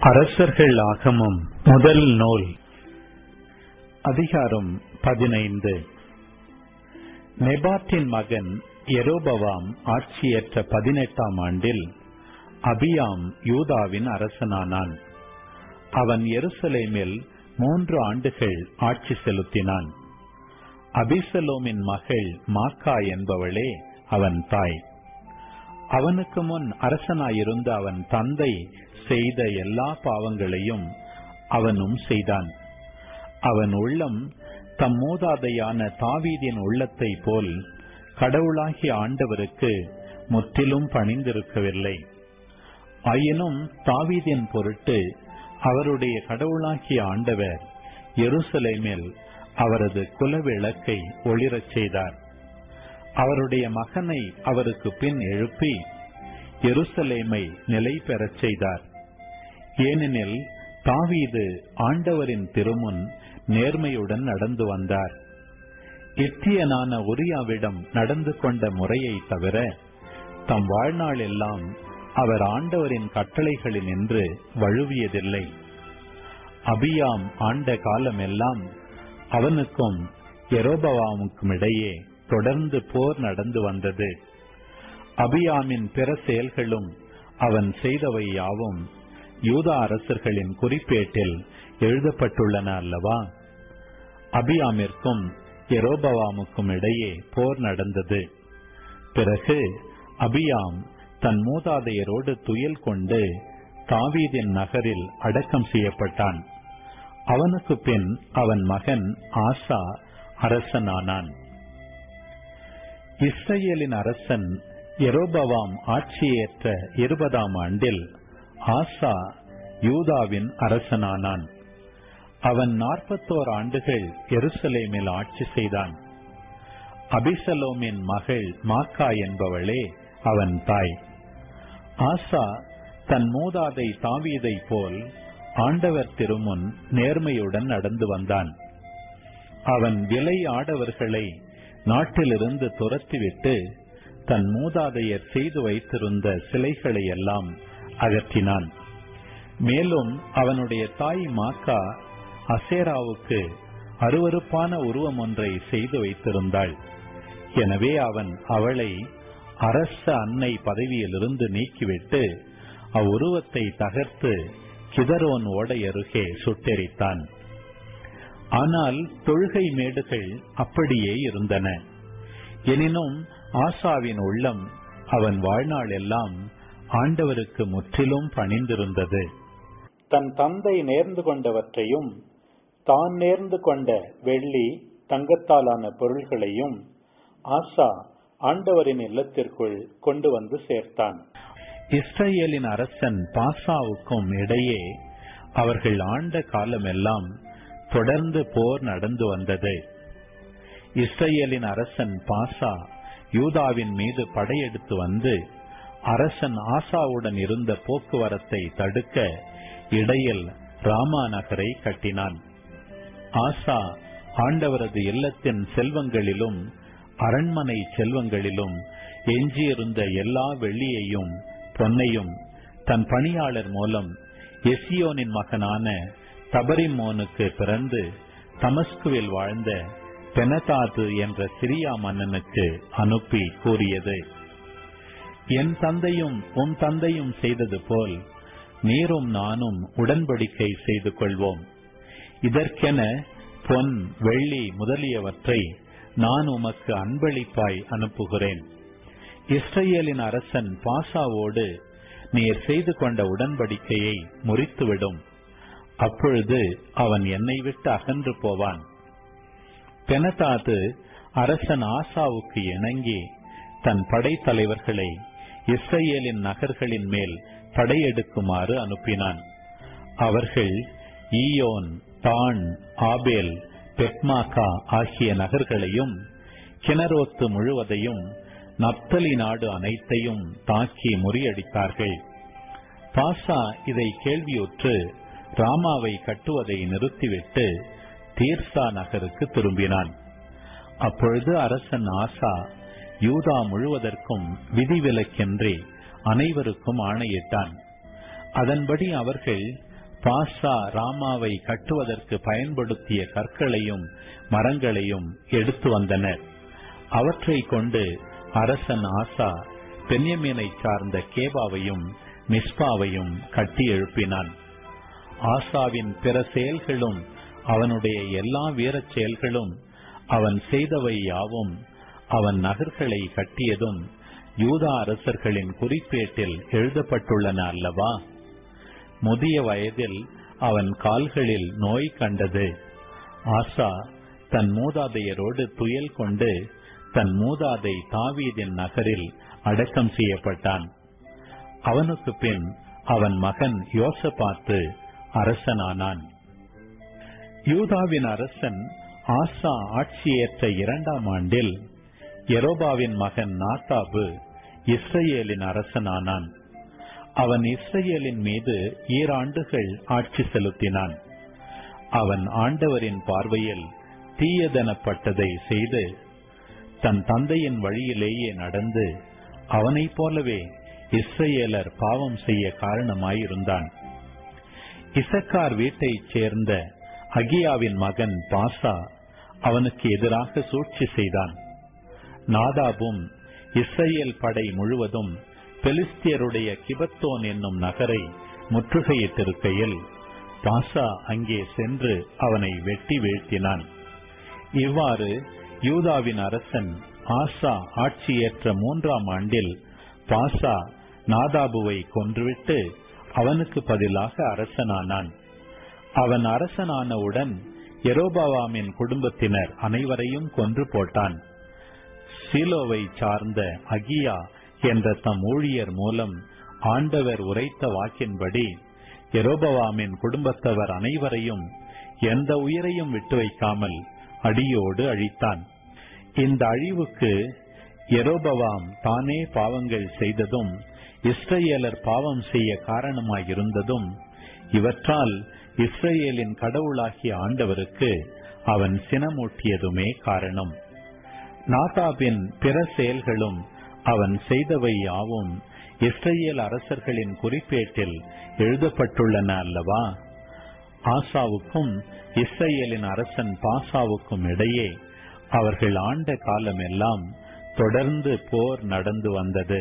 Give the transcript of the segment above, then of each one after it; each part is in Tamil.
அரசர்கள் ஆகமம் முதல் நூல் அதிகாரம் பதினைந்து நெபாத்தின் மகன் எரோபவாம் ஆட்சியற்ற பதினெட்டாம் ஆண்டில் அபியாம் யூதாவின் அரசனானான் அவன் எருசலேமில் மூன்று ஆண்டுகள் ஆட்சி செலுத்தினான் அபிசலோமின் மகள் மாக்கா என்பவளே அவன் தாய் அவனுக்கு முன் அரசனாயிருந்த அவன் தந்தை செய்த எல்லா பாவங்களையும் அவனும் செய்தான் அவன் உள்ளம் தம் மூதாதையான தாவீதின் உள்ளத்தை போல் கடவுளாகிய ஆண்டவருக்கு முற்றிலும் பணிந்திருக்கவில்லை ஆயினும் தாவீதின் பொருட்டு அவருடைய கடவுளாகிய ஆண்டவர் எருசலேமில் அவரது குலவிளக்கை ஒளிரச் செய்தார் அவருடைய மகனை அவருக்கு பின் எழுப்பி எருசலேமை நிலை பெறச் செய்தார் ஏனெனில் தாவீது ஆண்டவரின் திருமுன் நேர்மையுடன் நடந்து வந்தார் எத்தியனான உரியாவிடம் நடந்து கொண்ட முறையை தவிர தம் வாழ்நாள் எல்லாம் அவர் ஆண்டவரின் கட்டளைகளில் நின்று வழுவியதில்லை அபியாம் ஆண்ட காலமெல்லாம் அவனுக்கும் எரோபவாமுக்கும் இடையே தொடர்ந்து போர் நடந்து வந்தது அபியாமின் பிற செயல்களும் அவன் செய்தவை யாவும் யூதா அரசர்களின் குறிப்பேட்டில் எழுதப்பட்டுள்ளன அல்லவா அபியாமிற்கும் எரோபவாமுக்கும் இடையே போர் நடந்தது பிறகு அபியாம் தன் மூதாதையரோடு துயில் கொண்டு தாவீதின் நகரில் அடக்கம் செய்யப்பட்டான் அவனுக்கு பின் அவன் மகன் ஆசா அரசனானான் இஸ்ரேலின் அரசன் எரோபவாம் ஆட்சியேற்ற இருபதாம் ஆண்டில் ஆசா யூதாவின் அரசனானான் அவன் நாற்பத்தோர் ஆண்டுகள் எருசலேமில் ஆட்சி செய்தான் அபிசலோமின் மகள் மாக்கா என்பவளே அவன் தாய் ஆசா தன் மூதாதை தாவீதை போல் ஆண்டவர் திருமுன் நேர்மையுடன் நடந்து வந்தான் அவன் விலை ஆடவர்களை நாட்டிலிருந்து துரத்திவிட்டு தன் மூதாதையர் செய்து வைத்திருந்த சிலைகளை எல்லாம் அகற்றினான் மேலும் அவனுடைய தாய் மாக்கா அசேராவுக்கு அருவறுப்பான உருவம் ஒன்றை செய்து வைத்திருந்தாள் எனவே அவன் அவளை அரச அன்னை பதவியிலிருந்து நீக்கிவிட்டு அவ்வுருவத்தை தகர்த்து கிதரோன் ஓடை அருகே சுட்டெரித்தான் ஆனால் தொழுகை மேடுகள் அப்படியே இருந்தன எனினும் ஆசாவின் உள்ளம் அவன் வாழ்நாள் எல்லாம் ஆண்டவருக்கு முற்றிலும் பணிந்திருந்தது தன் தந்தை நேர்ந்து கொண்டவற்றையும் தான் நேர்ந்து கொண்ட வெள்ளி தங்கத்தாலான பொருள்களையும் ஆசா ஆண்டவரின் இல்லத்திற்குள் கொண்டு வந்து சேர்த்தான் இஸ்ரேலின் அரசன் பாசாவுக்கும் இடையே அவர்கள் ஆண்ட காலமெல்லாம் தொடர்ந்து போர் நடந்து வந்தது இஸ்ரேலின் அரசன் பாசா யூதாவின் மீது படையெடுத்து வந்து அரசன் ஆசாவுடன் இருந்த போக்குவரத்தை தடுக்க இடையில் ராமா நகரை கட்டினான் ஆசா ஆண்டவரது இல்லத்தின் செல்வங்களிலும் அரண்மனை செல்வங்களிலும் எஞ்சியிருந்த எல்லா வெள்ளியையும் பொன்னையும் தன் பணியாளர் மூலம் எசியோனின் மகனான தபரிமோனுக்கு பிறந்து தமஸ்குவில் வாழ்ந்த பெனதாது என்ற சிரியா மன்னனுக்கு அனுப்பி கூறியது என் தந்தையும் உன் தந்தையும் செய்தது போல் நீரும் நானும் உடன்படிக்கை செய்து கொள்வோம் இதற்கென பொன் வெள்ளி முதலியவற்றை நான் உமக்கு அன்பளிப்பாய் அனுப்புகிறேன் இஸ்ரேலின் அரசன் பாசாவோடு நீர் செய்து கொண்ட உடன்படிக்கையை முறித்துவிடும் அப்பொழுது அவன் என்னை விட்டு அகன்று போவான் பெனதாது அரசன் ஆசாவுக்கு இணங்கி தன் படைத்தலைவர்களை இஸ்ரேலின் நகர்களின் மேல் படையெடுக்குமாறு அனுப்பினான் அவர்கள் ஈயோன் தான் ஆபேல் பெட்மாக்கா ஆகிய நகர்களையும் கிணரோத்து முழுவதையும் நப்தலி நாடு அனைத்தையும் தாக்கி முறியடித்தார்கள் பாசா இதை கேள்வியுற்று ராமாவை கட்டுவதை நிறுத்திவிட்டு தீர்சா நகருக்கு திரும்பினான் அப்பொழுது அரசன் ஆசா யூதா முழுவதற்கும் விதிவிலக்கின்றி அனைவருக்கும் ஆணையிட்டான் அதன்படி அவர்கள் பாசா ராமாவை கட்டுவதற்கு பயன்படுத்திய கற்களையும் மரங்களையும் எடுத்து வந்தனர் அவற்றை கொண்டு அரசன் ஆசா பென்யமீனை சார்ந்த கேபாவையும் மிஸ்பாவையும் கட்டி எழுப்பினான் ஆசாவின் பிற செயல்களும் அவனுடைய எல்லா வீரச் செயல்களும் அவன் செய்தவை யாவும் அவன் நகர்களை கட்டியதும் யூதா அரசர்களின் குறிப்பேட்டில் எழுதப்பட்டுள்ளன அல்லவா முதிய வயதில் அவன் கால்களில் நோய் கண்டது ஆசா தன் மூதாதையரோடு துயல் கொண்டு தன் மூதாதை தாவீதின் நகரில் அடக்கம் செய்யப்பட்டான் அவனுக்கு பின் அவன் மகன் யோசபாத்து அரசனானான் யூதாவின் அரசன் ஆசா ஆட்சியேற்ற இரண்டாம் ஆண்டில் எரோபாவின் மகன் நாத்தாபு இஸ்ரேலின் அரசனானான் அவன் இஸ்ரேலின் மீது ஈராண்டுகள் ஆட்சி செலுத்தினான் அவன் ஆண்டவரின் பார்வையில் தீயதனப்பட்டதை செய்து தன் தந்தையின் வழியிலேயே நடந்து அவனைப் போலவே இஸ்ரேலர் பாவம் செய்ய காரணமாயிருந்தான் இசக்கார் வீட்டைச் சேர்ந்த அகியாவின் மகன் பாசா அவனுக்கு எதிராக சூழ்ச்சி செய்தான் நாதாபும் இஸ்ரேல் படை முழுவதும் பெலிஸ்தியருடைய கிபத்தோன் என்னும் நகரை முற்றுகையிட்டிருக்கையில் பாசா அங்கே சென்று அவனை வெட்டி வீழ்த்தினான் இவ்வாறு யூதாவின் அரசன் ஆசா ஆட்சியேற்ற மூன்றாம் ஆண்டில் பாசா நாதாபுவை கொன்றுவிட்டு அவனுக்கு பதிலாக அரசனானான் அவன் அரசனானவுடன் எரோபாவாமின் குடும்பத்தினர் அனைவரையும் கொன்று போட்டான் சீலோவை சார்ந்த அகியா என்ற தம் ஊழியர் மூலம் ஆண்டவர் உரைத்த வாக்கின்படி எரோபவாமின் குடும்பத்தவர் அனைவரையும் எந்த உயிரையும் விட்டு வைக்காமல் அடியோடு அழித்தான் இந்த அழிவுக்கு எரோபவாம் தானே பாவங்கள் செய்ததும் இஸ்ரேலர் பாவம் செய்ய காரணமாயிருந்ததும் இவற்றால் இஸ்ரேலின் கடவுளாகிய ஆண்டவருக்கு அவன் சினமூட்டியதுமே காரணம் நாதாபின் பிற செயல்களும் அவன் செய்தவை யாவும் இஸ்ரேல் அரசர்களின் குறிப்பேட்டில் எழுதப்பட்டுள்ளன அல்லவா ஆசாவுக்கும் இஸ்ரேலின் அரசன் பாசாவுக்கும் இடையே அவர்கள் ஆண்ட காலமெல்லாம் தொடர்ந்து போர் நடந்து வந்தது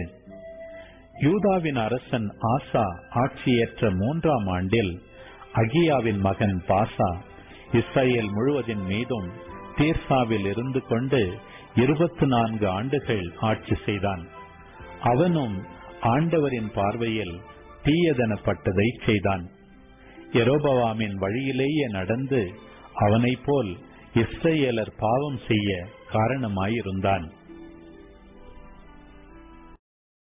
யூதாவின் அரசன் ஆசா ஆட்சியேற்ற மூன்றாம் ஆண்டில் அகியாவின் மகன் பாசா இஸ்ரேல் முழுவதின் மீதும் தீர்சாவில் இருந்து கொண்டு இருபத்தி நான்கு ஆண்டுகள் ஆட்சி செய்தான் அவனும் ஆண்டவரின் பார்வையில் தீயதனப்பட்டதை செய்தான் எரோபவாமின் வழியிலேயே நடந்து அவனைப் போல் இஸ்ரேலர் பாவம் செய்ய காரணமாயிருந்தான்